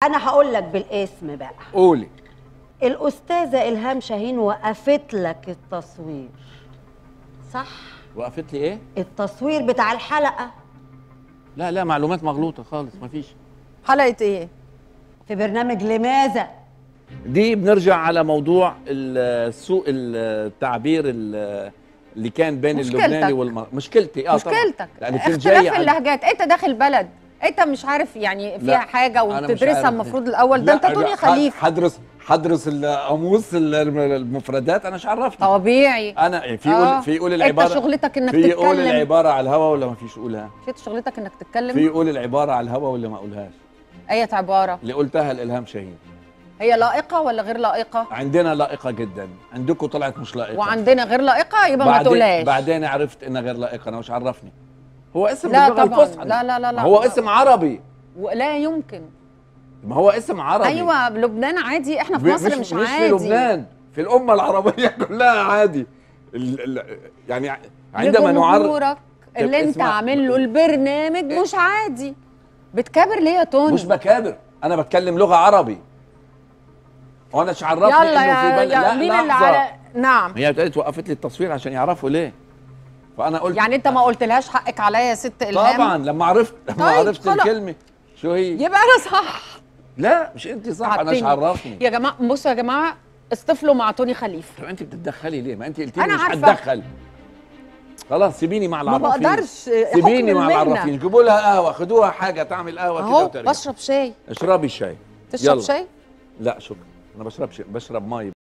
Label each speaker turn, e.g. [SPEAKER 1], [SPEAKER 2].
[SPEAKER 1] انا هقول لك بالاسم بقى
[SPEAKER 2] قولي
[SPEAKER 1] الاستاذه الهام شاهين وقفت لك التصوير صح
[SPEAKER 2] وقفت لي ايه
[SPEAKER 1] التصوير بتاع الحلقه
[SPEAKER 2] لا لا معلومات مغلوطه خالص مفيش
[SPEAKER 3] حلقه ايه
[SPEAKER 1] في برنامج لماذا
[SPEAKER 2] دي بنرجع على موضوع ال- سوء التعبير ال- اللي كان بين
[SPEAKER 3] مشكلتك.
[SPEAKER 2] اللبناني والم... مشكلتي اه طبعاً.
[SPEAKER 3] مشكلتك
[SPEAKER 2] لان كنت جاي
[SPEAKER 3] اختلاف
[SPEAKER 2] عن-
[SPEAKER 3] اللهجات انت داخل بلد انت مش عارف يعني فيها
[SPEAKER 2] لا،
[SPEAKER 3] حاجه
[SPEAKER 2] أنا مش
[SPEAKER 3] وتدرسها
[SPEAKER 2] عارف.
[SPEAKER 3] المفروض الاول ده
[SPEAKER 2] لا،
[SPEAKER 3] انت توني
[SPEAKER 2] لا،
[SPEAKER 3] خليفه
[SPEAKER 2] حدرس حدرس القاموس ال- المفردات انا مش عرفني
[SPEAKER 3] طبيعي
[SPEAKER 2] انا في
[SPEAKER 3] آه.
[SPEAKER 2] يقول في يقول العباره
[SPEAKER 3] انت شغلتك انك
[SPEAKER 2] في يقول
[SPEAKER 3] تتكلم
[SPEAKER 2] العباره على الهوا ولا ما فيش يقولها
[SPEAKER 3] شفت شغلتك انك تتكلم
[SPEAKER 2] في يقول العباره على الهوا ولا ما اقولهاش
[SPEAKER 3] اية عباره
[SPEAKER 2] اللي قلتها الالهام شاهين
[SPEAKER 3] هي لائقه ولا غير لائقه
[SPEAKER 2] عندنا لائقه جدا عندكم طلعت مش لائقه
[SPEAKER 3] وعندنا غير لائقه يبقى ما
[SPEAKER 2] بعدين
[SPEAKER 3] تقولهاش
[SPEAKER 2] بعدين عرفت انها غير لائقه انا مش عرفني هو اسم
[SPEAKER 3] لا
[SPEAKER 2] باللغه
[SPEAKER 3] طبعا
[SPEAKER 2] الفصحى
[SPEAKER 3] لا لا لا لا
[SPEAKER 2] هو اسم عربي
[SPEAKER 3] ولا يمكن
[SPEAKER 2] ما هو اسم عربي
[SPEAKER 3] ايوه لبنان عادي احنا في
[SPEAKER 2] ب-
[SPEAKER 3] مصر مش,
[SPEAKER 2] مش
[SPEAKER 3] عادي
[SPEAKER 2] في لبنان في الامه العربيه كلها عادي ال ال يعني عندما نعرف
[SPEAKER 3] لجمهورك اللي انت
[SPEAKER 2] اسمع.
[SPEAKER 3] عامل له البرنامج مش عادي بتكابر ليه يا توني
[SPEAKER 2] مش بكابر انا بتكلم لغه عربي وانا مش عرفني
[SPEAKER 3] يلا
[SPEAKER 2] انه
[SPEAKER 3] يا,
[SPEAKER 2] في بلد
[SPEAKER 3] يا
[SPEAKER 2] لا
[SPEAKER 3] مين اللي
[SPEAKER 2] لحظة.
[SPEAKER 3] على نعم
[SPEAKER 2] هي بتقولي وقفت لي التصوير عشان يعرفوا ليه فانا قلت
[SPEAKER 3] يعني انت ما قلتلهاش حقك عليا يا ست الهام
[SPEAKER 2] طبعا لما عرفت لما
[SPEAKER 3] طيب،
[SPEAKER 2] عرفت
[SPEAKER 3] خلاص.
[SPEAKER 2] الكلمه شو هي
[SPEAKER 3] يبقى انا صح
[SPEAKER 2] لا مش انت صح انا مش
[SPEAKER 3] عدتني.
[SPEAKER 2] عرفني
[SPEAKER 3] يا جماعه بصوا يا جماعه اصطفلوا مع توني خليفه
[SPEAKER 2] طب انت بتتدخلي ليه ما انت قلتي لي
[SPEAKER 3] أنا
[SPEAKER 2] مش
[SPEAKER 3] عارفة.
[SPEAKER 2] هتدخل خلاص سيبيني مع
[SPEAKER 3] ما
[SPEAKER 2] العرافين
[SPEAKER 3] بقدرش
[SPEAKER 2] سيبيني
[SPEAKER 3] حكم
[SPEAKER 2] مع
[SPEAKER 3] المهنة.
[SPEAKER 2] العرافين جيبوا لها قهوه خدوها حاجه تعمل قهوه كده
[SPEAKER 3] اهو
[SPEAKER 2] وترجع
[SPEAKER 3] بشرب شاي
[SPEAKER 2] اشربي الشاي
[SPEAKER 3] تشرب
[SPEAKER 2] يلا.
[SPEAKER 3] شاي
[SPEAKER 2] لا شكرا انا بشرب شيء بشرب مي